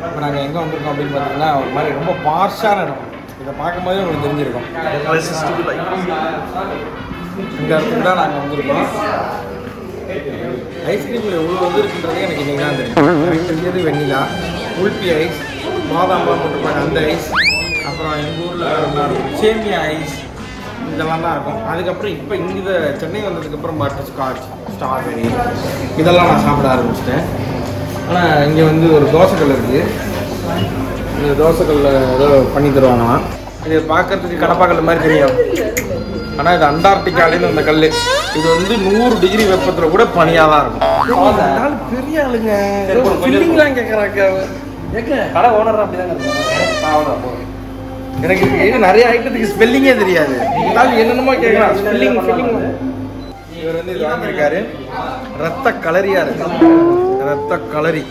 இப்போ நாங்கள் எங்கே வந்திருக்கோம் அப்படின்னு பார்த்தீங்கன்னா ஒரு மாதிரி ரொம்ப பார்ஷான இடம் இதை பார்க்கும்போதே உங்களுக்கு தெரிஞ்சிருக்கும் இந்த இடத்துக்கு தான் நாங்கள் வந்திருக்கோம் ஐஸ்கிரீமில் எவ்வளோ வந்து இருக்குன்றதே எனக்கு இன்னைக்கு தான் தெரியும் எனக்கு தெரிஞ்சது வெண்ணிலா உல்பி ஐஸ் பாதாம் பால் போட்டிருப்பாங்க அந்த ஐஸ் அப்புறம் எங்கள் ஊரில் சேமியா ஐஸ் இதெல்லாம் தான் இருக்கும் அதுக்கப்புறம் இப்போ இங்கே சென்னை வந்ததுக்கப்புறம் பட்டர் ஸ்காட்ச் ஸ்ட்ராபெரி இதெல்லாம் நான் சாப்பிட ஆரம்பிச்சிட்டேன் ஆனால் இங்கே வந்து ஒரு தோசைக்கல் இருக்குது இந்த தோசைக்கல்ல ஏதோ பண்ணி தருவாங்களாம் இது பார்க்கறதுக்கு கடப்பாக்கல் மாதிரி தெரியும் ஆனால் இது அண்டார்டிகாலேருந்து அந்த கல் இது வந்து நூறு டிகிரி வெப்பத்தில் கூட பனியாக தான் இருக்கும் அதனால பெரிய ஆளுங்க ஃபில்லிங்லாம் கேட்குறாங்க கடை ஓனர் அப்படிதாங்க எனக்கு இது நிறைய ஐட்டத்துக்கு ஸ்பெல்லிங்கே தெரியாது இருந்தாலும் என்னென்னமோ கேட்கலாம் ஸ்பெல்லிங் ஃபில்லிங் இவர் வந்து இது வாங்கியிருக்காரு ரத்த கலரியா இருக்கு ரத்த கலரி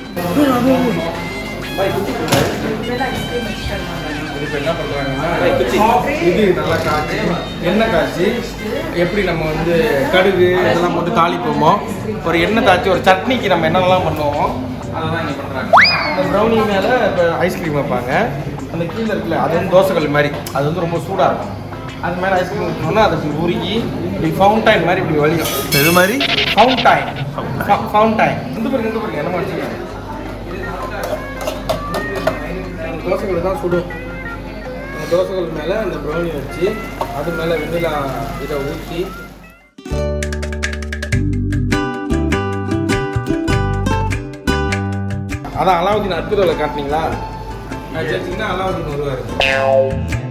இப்போ என்ன பண்ணுறாங்கன்னா இது நல்லா காய்ச்சி எண்ணெய் காய்ச்சி எப்படி நம்ம வந்து கடுகு இதெல்லாம் போட்டு தாளிப்போமோ ஒரு எண்ணெய் தாய்ச்சி ஒரு சட்னிக்கு நம்ம என்னென்னலாம் பண்ணுவோமோ அதெல்லாம் இங்கே பண்ணுறாங்க இந்த ப்ரௌனி மேலே இப்போ ஐஸ்கிரீம் வைப்பாங்க அந்த கீழே இருக்குல்ல அது வந்து தோசைக்கல் மாதிரி அது வந்து ரொம்ப சூடாக இருக்கும் அது மேலே ஐஸ்கிரீம் வைக்கணும்னா அதை இப்படி உருகி இப்படி ஃபவுண்டைன் மாதிரி இப்படி வலிக்கும் இது மாதிரி ஃபவுண்டைன் ஃபவுண்டைன் இந்த பாருங்க இந்த பாருங்க என்ன வச்சுக்கோங்க தோசைகள் தான் சுடும் அந்த தோசைகள் மேலே அந்த ப்ரௌனி வச்சு அது மேலே வெண்ணிலா இதை ஊற்றி அதான் அலாவுதீன் அற்புதவில் காட்டினீங்களா அது வச்சிங்கன்னா அலாவுதீன் வருவார்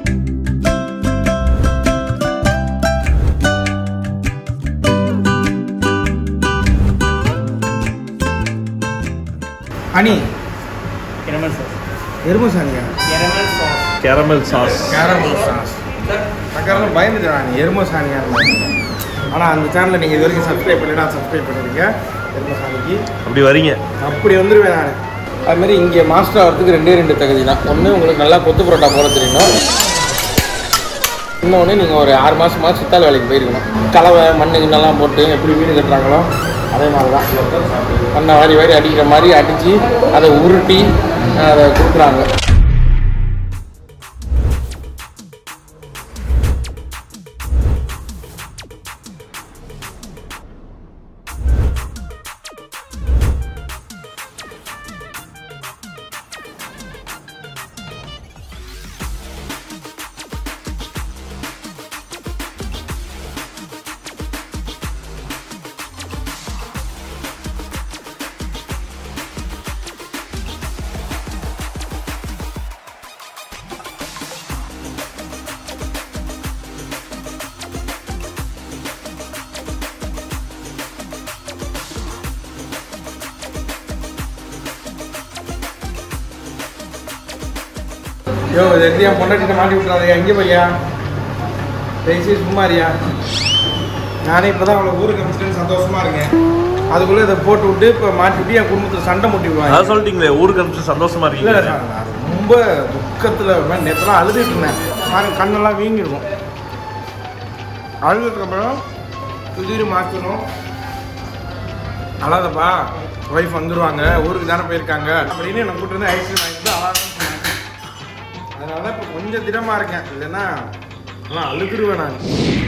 ஹனி எரமல் சாஸ் எருமை சாணியா எரமல் sauce caramel sauce caramel sauce தக்காரம் பயந்துட்டேன் நான் எருமை சாணியா ஆனால் அந்த சேனலை நீங்கள் இது வரைக்கும் சப்ஸ்கிரைப் பண்ணி சப்ஸ்கிரைப் பண்ணிருங்க எருமை சாணிக்கு அப்படி வரீங்க அப்படி வந்துடுவேன் நான் அதுமாரி இங்கே மாஸ்டர் ஆகிறதுக்கு ரெண்டே ரெண்டு தகுதி தான் ஒன்று உங்களுக்கு நல்லா கொத்து பரோட்டா போட தெரியணும் இன்னொன்று நீங்கள் ஒரு ஆறு மாதமாக சித்தாள் வேலைக்கு போயிருக்கணும் கலவை மண்ணு கிண்ணெல்லாம் போட்டு எப்படி வீடு கட்டுறாங்களோ அதே மாதிரி தான் மண்ணை வாரி வாரி அடிக்கிற மாதிரி அடித்து அதை உருட்டி அதை கொடுக்குறாங்க யோ இது எந்தியா பொண்டாட்டிட்ட மாட்டி விட்றாதையா எங்கே பையா தயவுசெய்து சும்மா இருயா நானே இப்போ தான் அவ்வளோ ஊருக்கு அனுப்பிச்சிட்டேன்னு சந்தோஷமா இருக்கேன் அதுக்குள்ளே இதை போட்டு விட்டு இப்போ மாட்டி விட்டு என் குடும்பத்தில் சண்டை முட்டி விடுவாங்க அதான் சொல்லிட்டீங்களே ஊருக்கு அனுப்பிச்சு சந்தோஷமா இல்லை இருக்கீங்க சார் நான் ரொம்ப துக்கத்தில் நேற்றுலாம் அழுதுட்டு இருந்தேன் நான் கண்ணெல்லாம் வீங்கிருக்கும் அழுதுக்கப்புறம் திடீர் மாற்றணும் அழாதப்பா ஒய்ஃப் வந்துடுவாங்க ஊருக்கு தானே போயிருக்காங்க அப்படின்னு என்னை கூட்டு வந்து ஐஸ்கிரீம் வாங்கிட்டு அழகாக சொன்னாங்க அதனால தான் இப்போ கொஞ்சம் திடமாக இருக்கேன் இல்லைன்னா எல்லாம் அழுதுருவேன் நான்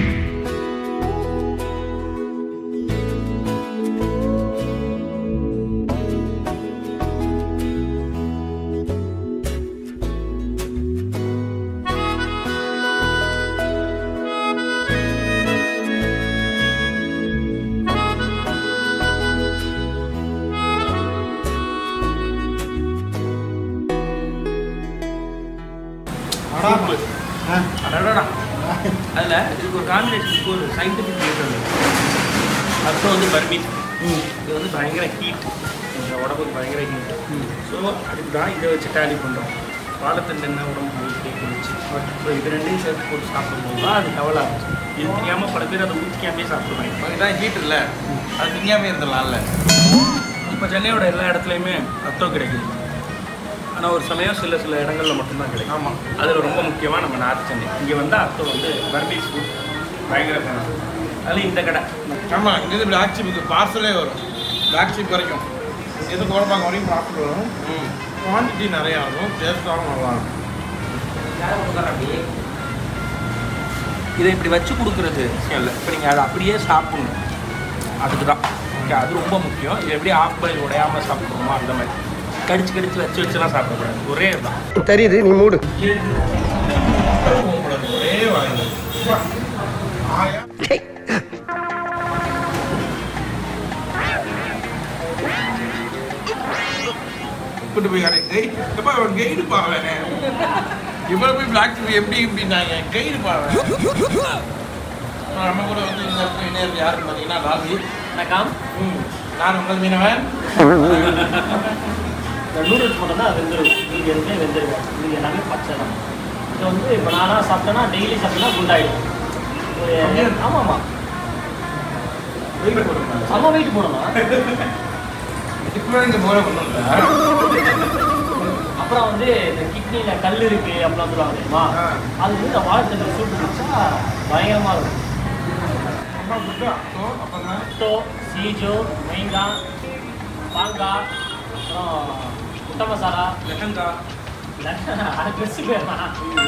அடடா அதில் இதுக்கு ஒரு காம்பினேஷனுக்கு ஒரு சயின்டிஃபிக் ரீசன் அப்புறம் வந்து பர்மீட் இது வந்து பயங்கர ஹீட் இந்த உடம்புக்கு பயங்கர ஹீட் ஸோ அதுக்கு தான் இதை வச்சு டேலி பண்ணுறோம் வாழைத்தண்டு என்ன உடம்புக்கு ஊற்றி குளிச்சு ஸோ இது ரெண்டையும் சேர்த்து போட்டு சாப்பிடும்போது தான் அது டெவல் ஆகும் இது தெரியாமல் பல பேர் அதை ஊற்றிக்காமே சாப்பிடுவாங்க அதுதான் ஹீட் இல்லை அது திங்காமே இருந்துடலாம்ல இப்போ சென்னையோட எல்லா இடத்துலையுமே அத்தோ கிடைக்குது ஆனால் ஒரு சமயம் சில சில இடங்கள்ல மட்டும்தான் கிடைக்கும் ஆமாம் அதில் ரொம்ப முக்கியமாக நம்ம நார்த் சென்னை இங்கே வந்து அத்தோ வந்து பர்மீஸ் ஃபுட் பயங்கர ஃபேமஸ் அதில் இந்த கடை ஆமாம் இங்கேருந்து பிளாக் ஷிப்புக்கு பார்சலே வரும் பிளாக் ஷிப் வரைக்கும் எது குழப்பாங்க வரைக்கும் பார்சல் வரும் குவான்டிட்டி நிறையா இருக்கும் டேஸ்ட்டாகவும் நல்லா இருக்கும் இதை இப்படி வச்சு கொடுக்குறது விஷயம் இல்லை இப்போ நீங்கள் அதை அப்படியே சாப்பிடணும் அதுக்கு தான் ஓகே அது ரொம்ப முக்கியம் இது எப்படி ஆஃப் பண்ணி உடையாமல் சாப்பிடுவோமோ அந்த மாதிரி கடிச்சு கடிச்சு வச்சு வச்சுலாம் சாப்பிடக்கூடாது ஒரே தான் தெரியுது நீ மூடு ஒரே வாங்கி ஆயா கூட்டு போய் கடை கை எப்பா அவன் கைடு பாவேன் இவ்வளோ போய் பிளாக் டிவி எப்படி இப்படின்னாங்க கைடு பாவேன் நம்ம கூட வந்து இந்த இடத்துல இணையர் யாருன்னு பார்த்தீங்கன்னா ராசி வணக்கம் ம் நான் உங்கள் மீனவன் இந்த நூடுல்ஸ் மட்டும் தான் வெந்துருக்கும் மீதி எதுவுமே வெந்துருக்கும் மீதி எல்லாமே பச்சை தான் இது வந்து இப்போ நானாக சாப்பிட்டேன்னா டெய்லி சாப்பிட்டேன்னா குண்டாயிடும் ஒரு ஆமாம் ஆமாம் வெயிட் போடுங்க செம்ம வெயிட் போடணும் இப்போ இங்கே போல ஒன்றும் இல்லை அப்புறம் வந்து இந்த கிட்னியில் கல் இருக்கு அப்படிலாம் சொல்லுவாங்க தெரியுமா ஆ. அது வந்து இந்த வாழைத்தண்டை சூட்டு குடிச்சா பயங்கரமாக இருக்கும் ரொம்ப குட்டா ஸோ அப்போ தான் முட்டோ சீஜோ மைங்கா பாங்கா அப்புறம் முட்டை மசாலா லெஹங்கா அது ட்ரெஸ்ஸு பேர்லாம்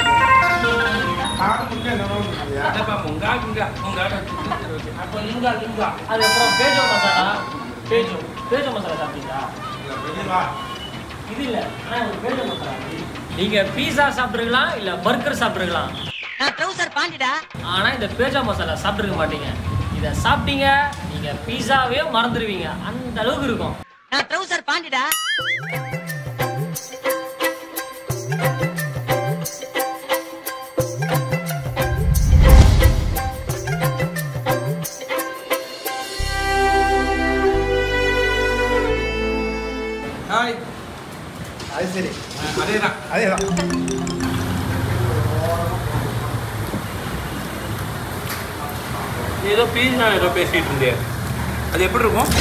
ஆறு முட்டை என்ன இல்லையா அதப்பா முங்கா முங்கா முங்கா அப்போ லிங்கா லிங்கா அதுக்கப்புறம் பேஜோ மசாலா பேஜோ பேஜோ மசாலா சாப்பிட்டீங்களா இல்லை வெளிவா இது இல்லை ஆனால் ஒரு பேஜோ மசாலா நீங்கள் பீஸா சாப்பிட்ருக்கலாம் இல்லை பர்கர் சாப்பிட்ருக்கலாம் நான் ட்ரௌசர் பாண்டிடா ஆனால் இந்த பேஜா மசாலா சாப்பிட்ருக்க மாட்டீங்க இதை சாப்பிட்டீங்க நீங்கள் பீஸாவே மறந்துடுவீங்க அந்த அளவுக்கு இருக்கும் நான் ட்ரௌசர் பாண்டிடா ஹாய் அது சரி அதே தான் அதே தான் ஏதோ பீஸா ஏதோ பேசிட்டு இருந்தே அது எப்படி இருக்கும்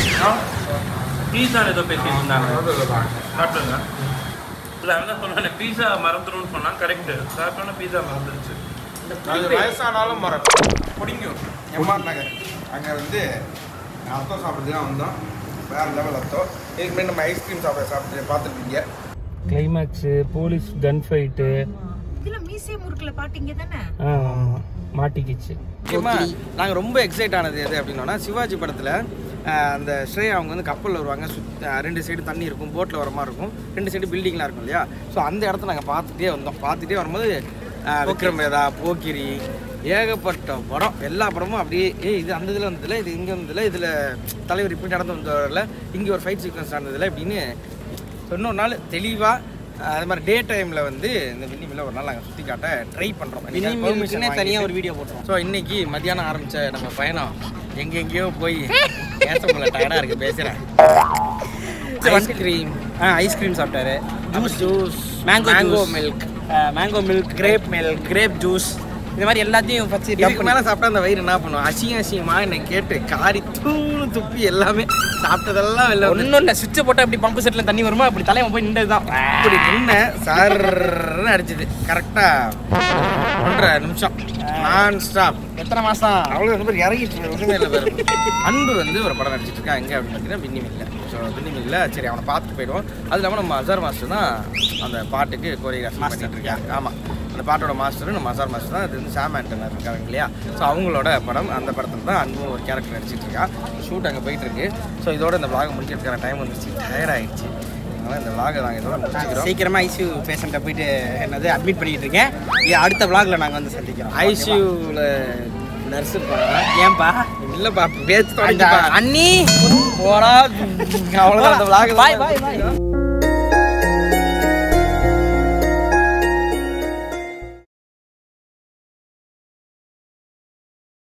பீஸா ஏதோ பேசிட்டு இருந்தாங்க சாப்பிட்டுங்க இல்லை அவன் சொன்னானே பீஸா மறந்துடும்னு சொன்னான் கரெக்டு சாப்பிட்டோன்னா பீஸா மறந்துடுச்சு அது வயசானாலும் மறக்கும் பிடிக்கும் எம்ஆர் நகர் அங்கே வந்து அத்தோ சாப்பிட்றதுக்கு வந்தோம் வேறு லெவல் அத்தோ இதுக்கு முன்னாடி நம்ம ஐஸ்கிரீம் சாப்பிட சாப்பிட்டு பார்த்துருப்பீங்க கிளைமேக்ஸு போலீஸ் கன் ஃபைட்டு இதுல மீசை முறுக்குல பாட்டீங்க தானே மாட்டிக்கிச்சு முக்கியமாக நாங்கள் ரொம்ப எக்ஸைட் ஆனது எது அப்படின்னா சிவாஜி படத்தில் அந்த ஸ்ரேயா அவங்க வந்து கப்பலில் வருவாங்க சுத் அஹ் ரெண்டு சைடு தண்ணி இருக்கும் போட்டில் வர மாதிரி இருக்கும் ரெண்டு சைடு பில்டிங்லாம் இருக்கும் இல்லையா ஸோ அந்த இடத்த நாங்கள் பார்த்துட்டே வந்தோம் பார்த்துட்டே வரும்போது அஹ், விக்ரம் வேதா போக்கிரி ஏகப்பட்ட படம் எல்லா படமும் அப்படியே ஏ இது அந்த இதில் வந்ததில்ல இது இங்கே வந்ததில்ல இதில் தலைவர் இப்படி நடந்து வந்ததில்ல இங்கே ஒரு ஃபைட் சீக்வன்ஸ் நடந்ததில்ல இப்படின்னு இன்னொரு நாள் தெளிவாக அது மாதிரி டே டைமில் வந்து இந்த மில்லிமில்ல ஒரு நாள் நாங்கள் சுற்றி காட்ட ட்ரை பண்ணுறோம் தனியாக ஒரு வீடியோ போட்டுறோம் ஸோ இன்னைக்கு மத்தியானம் ஆரம்பித்த நம்ம பயணம் எங்கெங்கேயோ போய் பேச முடியல டயர்டாக இருக்குது பேசுகிறேன் ஐஸ்கிரீம் ஆ ஐஸ்கிரீம் சாப்பிட்டாரு juice juice mango mango milk mango milk grape milk grape juice இந்த மாதிரி எல்லாத்தையும் ஃபஸ்ட்டு இதுக்கு மேலே சாப்பிட்டா அந்த வயிறு என்ன பண்ணும் அசியம் அசியமா என்னை கேட்டு காரி தூணு துப்பி எல்லாமே சாப்பிட்டதெல்லாம் வெளில வந்து ஒன்றும் இல்லை சுவிட்சை போட்டால் அப்படி பம்பு செட்டில் தண்ணி வருமா அப்படி தலைவன் போய் நின்றது தான் இப்படி நின்ன சர்ன்னு அடிச்சது கரெக்டாக ஒன்றரை நிமிஷம் நான் ஸ்டாப் எத்தனை மாதம் அவ்வளோ வந்து பேர் இறங்கிட்டு ஒன்றுமே இல்லை பாரு. அன்பு வந்து ஒரு படம் நடிச்சிட்டு இருக்கா எங்கே அப்படின்னு பார்த்தீங்கன்னா பின்னி மில்ல ஸோ பின்னி மில்ல சரி அவனை பார்த்துட்டு போயிடுவோம் அது இல்லாமல் நம்ம அசார் மாஸ்டர் தான் அந்த பாட்டுக்கு கோரியோகிராஃபி பண்ணிட்டு இருக்காங்க ஆமாம் அந்த பாட்டோட மாஸ்டர் நம்ம அசார் மாஸ்டர் தான் அது வந்து சாம் ஆண்டனர் இருக்காங்க இல்லையா ஸோ அவங்களோட படம் அந்த படத்தில் தான் அன்பும் ஒரு கேரக்டர் நடிச்சிட்டு இருக்கா ஷூட் அங்கே போயிட்டு இருக்கு ஸோ இதோட இந்த vlog முடிக்கிறதுக்கான டைம் வந்துருச்சு டயர்ட் ஆயிடுச்சு அதனால் இந்த vlog நாங்கள் இதோட முடிச்சுக்கிறோம் சீக்கிரமாக ஐசியூ பேஷண்ட்டை போயிட்டு என்னது அட்மிட் பண்ணிட்டு இருக்கேன் இது அடுத்த vlogல நாங்கள் வந்து சந்திக்கிறோம் ஐசியூவில் நர்ஸுப்பா ஏன்பா இல்லைப்பா பேச்சு அந்த தொடங்கிப்பா அண்ணி போடா அவ்வளோதான் அந்த vlog பாய் பாய் பாய்